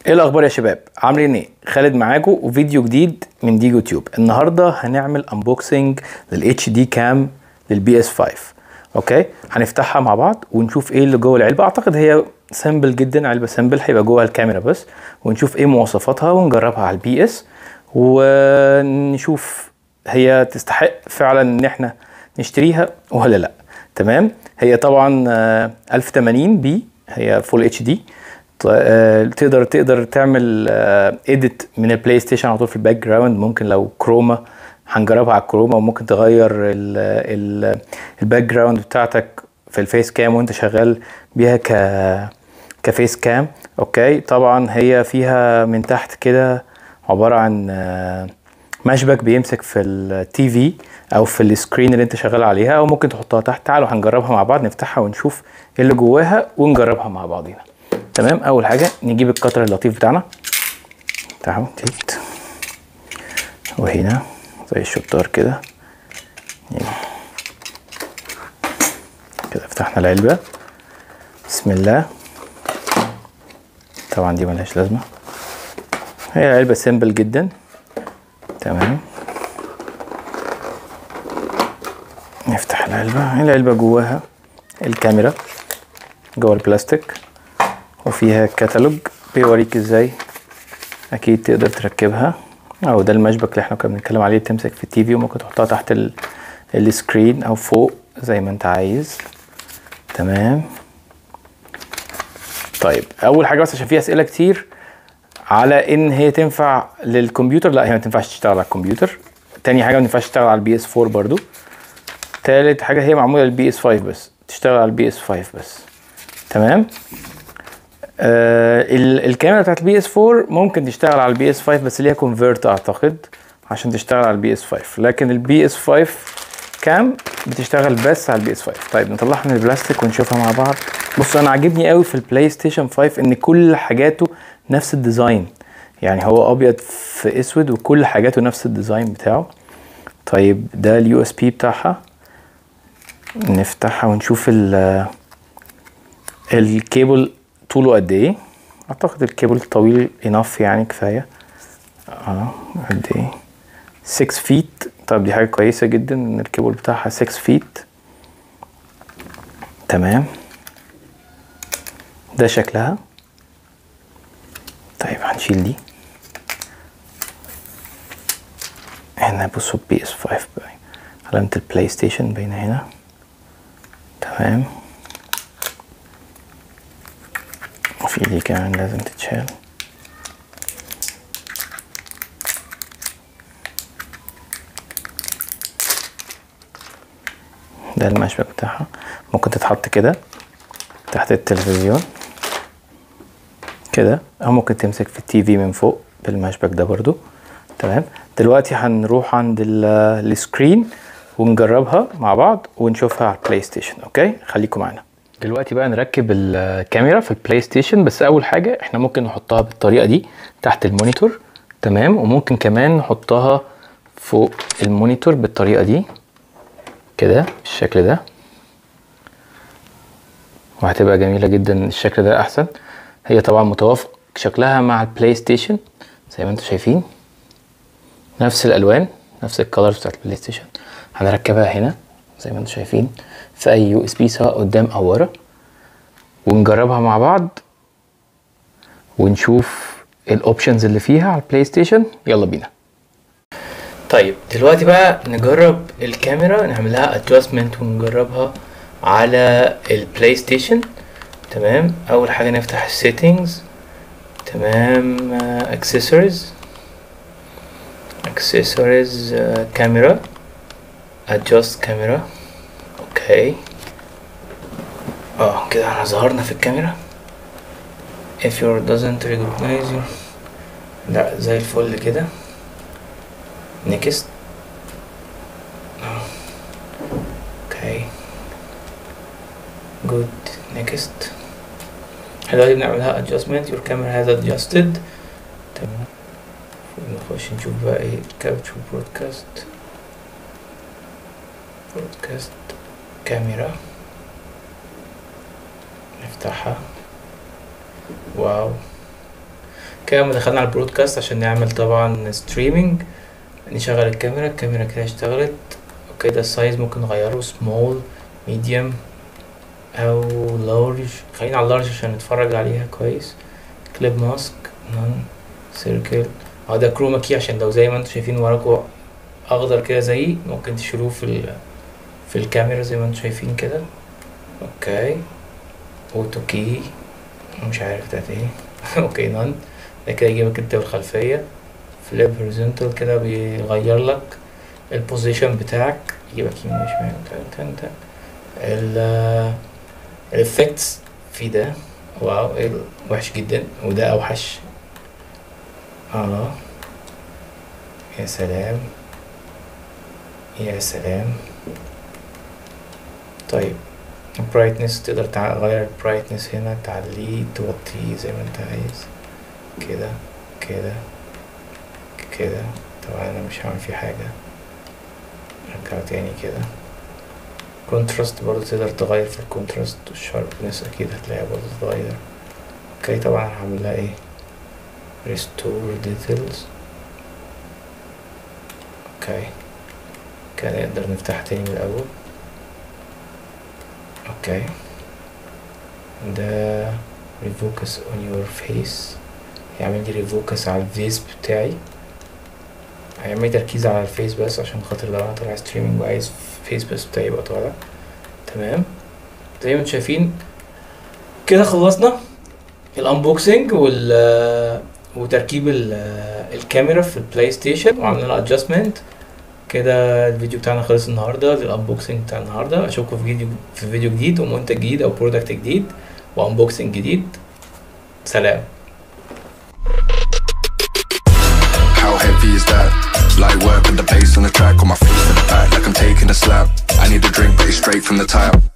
ايه الاخبار يا شباب عاملين ايه خالد معاكم وفيديو جديد من ديجو تيوب النهارده هنعمل انبوكسنج للاتش دي كام للبي اس 5 اوكي هنفتحها مع بعض ونشوف ايه اللي جوه العلبه اعتقد هي سامبل جدا علبه سامبل هيبقى جوه الكاميرا بس ونشوف ايه مواصفاتها ونجربها على البي اس ونشوف هي تستحق فعلا ان احنا نشتريها ولا لا تمام هي طبعا آه، 1080 بي هي فول اتش دي تقدر تقدر تعمل اديت من البلاي ستيشن على طول في الباك جراوند ممكن لو كروما هنجربها على الكروما وممكن تغير ال ال الباك جراوند بتاعتك في الفيس كام وانت شغال بيها ك كفيس كام اوكي طبعا هي فيها من تحت كده عباره عن آه، مشبك بيمسك في التي في او في السكرين اللي انت شغال عليها او ممكن تحطها تحت تعالوا هنجربها مع بعض نفتحها ونشوف ايه اللي جواها ونجربها مع بعضينا تمام اول حاجه نجيب القطر اللطيف بتاعنا تعالوا تيت وهنا زي الشطار كده يعني كده فتحنا العلبه بسم الله طبعا دي ملهاش لازمه هي علبه سيمبل جدا تمام نفتح العلبة العلبة جواها الكاميرا جوا البلاستيك وفيها كتالوج بيوريك ازاي اكيد تقدر تركبها او ده المشبك اللي احنا كنا بنتكلم عليه تمسك في التي في وممكن تحطها تحت ال... السكرين او فوق زي ما انت عايز تمام طيب اول حاجه بس عشان في اسئله كتير على ان هي تنفع للكمبيوتر لا هي ما تنفعش تشتغل على الكمبيوتر تاني حاجه ما تنفعش تشتغل على البي اس 4 برضو تالت حاجه هي معموله للبي اس 5 بس تشتغل على البي اس 5 بس تمام آه ال- الكاميرا بتاعت البي اس 4 ممكن تشتغل على البي اس 5 بس ليها كونفرت اعتقد عشان تشتغل على البي اس 5 لكن البي اس 5 كام بتشتغل بس على البي اس 5 طيب نطلعها من البلاستيك ونشوفها مع بعض بص انا عاجبني قوي في البلاي ستيشن 5 ان كل حاجاته نفس الديزاين يعني هو ابيض في اسود وكل حاجاته نفس الديزاين بتاعه طيب ده اليو اس بي بتاعها نفتحها ونشوف ال الكيبل طوله قد ايه اعتقد الكيبل طويل انف يعني كفايه اه قد ايه 6 فيت طب دي حاجه كويسه جدا ان الكيبل بتاعها 6 فيت تمام ده شكلها طيب هنشيل دي هنا بصوا بي اس 5 باين علامة البلاي ستيشن باينة هنا تمام وفي دي كمان لازم تتشال ده المشبك بتاعها ممكن تتحط كده تحت التلفزيون كده او ممكن تمسك في التي في من فوق بالمشبك ده برضو تمام دلوقتي هنروح عند ال- السكرين ونجربها مع بعض ونشوفها على البلاي ستيشن اوكي خليكم معانا دلوقتي بقى نركب الكاميرا في البلاي ستيشن بس اول حاجه احنا ممكن نحطها بالطريقه دي تحت المونيتور تمام وممكن كمان نحطها فوق المونيتور بالطريقه دي كده بالشكل ده وهتبقى جميله جدا الشكل ده احسن هي طبعا متوافق شكلها مع البلاي ستيشن زي ما انتم شايفين نفس الالوان نفس الكالرز بتاعت البلاي ستيشن هنركبها هنا زي ما انتم شايفين في اي يو اس بي سواء قدام او ورا ونجربها مع بعض ونشوف الاوبشنز اللي فيها على البلاي ستيشن يلا بينا طيب دلوقتي بقى نجرب الكاميرا نعمل لها ادجستمنت ونجربها على البلاي ستيشن تمام اول حاجه نفتح السيتنجز تمام اكسسوارز اكسسوارز كاميرا adjust كاميرا اوكي اه كده احنا ظهرنا في الكاميرا if your doesn't recognize you لا زي الفل كده next اوكي good next احنا دلوقتي بنعملها adjustment your camera has adjusted تمام نخش نشوف بقى ايه capture broadcast broadcast كاميرا نفتحها واو كده لما دخلنا على البرودكاست عشان نعمل طبعا ستريمينج نشغل الكاميرا الكاميرا كده اشتغلت اوكي ده السايز ممكن نغيره سمول ميديوم او لارج خلينا على اللارج عشان نتفرج عليها كويس كليب ماسك نون سيركل اه ده كروما كي عشان لو زي ما انتم شايفين وراكوا اخضر كده زيي ممكن تشيلوه في ال في الكاميرا زي ما انتم شايفين كده اوكي اوتو كي مش عارف بتاعت ايه اوكي نون ده كده يجيبك انت الخلفية فليب هوريزونتال كده بيغير لك البوزيشن بتاعك يجيبك يمين وشمال تن تن تن ال الافكتس في ده واو ايه وحش جدا وده اوحش اه يا سلام يا سلام طيب برايتنس تقدر تغير البرايتنس هنا تعليه توطيه زي ما انت عايز كده كده كده طبعا انا مش هعمل فيه حاجة رجعه تاني كده كونتراست برضه تقدر تغير في الكونتراست والشاربنس اكيد هتلاقيها برضه تتغير اوكي طبعا هعمل لها ايه restore details اوكي كده نقدر نفتحها تاني من الاول اوكي ده refocus on your face يعمل لي refocus على الفيس بتاعي هيعمل لي تركيز على الفيس بس عشان خاطر لو انا طالع ستريمينج وعايز فيس بس بتاعي يبقى طالع تمام زي ما انتم شايفين كده خلصنا الانبوكسنج وال وتركيب ال- الكاميرا في البلاي ستيشن وعملنا لها ادجستمنت كده الفيديو بتاعنا خلص النهارده للانبوكسنج بتاع النهارده اشوفكم في فيديو في فيديو جديد ومنتج جديد او برودكت جديد وانبوكسنج جديد سلام How heavy is that? Light work with the bass on the track on my feet to the back like I'm taking a slap. I need a drink, but it's straight from the tap.